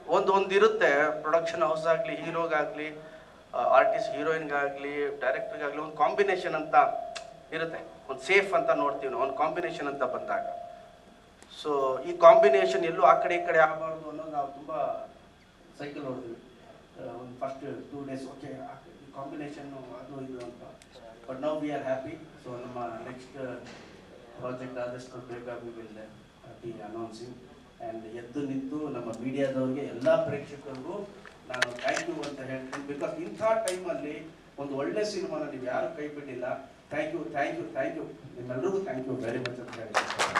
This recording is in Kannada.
ಒಂದು ಒಂದು ಇರುತ್ತೆ ಪ್ರೊಡಕ್ಷನ್ ಹೌಸ್ ಆಗಲಿ ಹೀರೋಗಾಗಲಿ ಆರ್ಟಿಸ್ಟ್ ಹೀರೋಯಿನ್ಗಾಗಲಿ ಡೈರೆಕ್ಟರ್ಗಾಗಲಿ ಒಂದು ಕಾಂಬಿನೇಷನ್ ಅಂತ ಇರುತ್ತೆ ಒಂದು ಸೇಫ್ ಅಂತ ನೋಡ್ತೀವಿ ನಾವು ಒಂದು ಕಾಂಬಿನೇಷನ್ ಅಂತ ಬಂದಾಗ ಸೊ ಈ ಕಾಂಬಿನೇಷನ್ ಎಲ್ಲೂ ಆ ಕಡೆ ಈ ಕಡೆ ಆಗಬಾರ್ದು ಅನ್ನೋದು ನಾವು ತುಂಬ ಸೈಕಲ್ ಹೊಡೆದ್ವಿ ಒಂದು first two days okay combination ಅದು ಇದು ಅಂತ but now we are happy so ನಮ್ಮ ನೆಕ್ಸ್ಟ್ ಪ್ರಾಜೆಕ್ಟ್ ಆದಷ್ಟು ಬೇಗ we will be announcing and ಎದ್ದು ನಿಂತು ನಮ್ಮ ಮೀಡಿಯಾದವ್ರಿಗೆ ಎಲ್ಲ ಪ್ರೇಕ್ಷಕರಿಗೂ ನಾನು ಥ್ಯಾಂಕ್ ಯು ಅಂತ ಹೇಳ್ತೀನಿ ಬಿಕಾಸ್ ಇಂಥ ಟೈಮಲ್ಲಿ ಒಂದು ಒಳ್ಳೆ ಸಿನಿಮಾನ ನೀವು ಯಾರು ಕೈ ಬಿಟ್ಟಿಲ್ಲ thank you thank you thank you ನಿಮ್ಮೆಲ್ಲರಿಗೂ ಥ್ಯಾಂಕ್ ಯು ವೆರಿ ಮಚ್ ಅಂತ ಹೇಳ್ತೀನಿ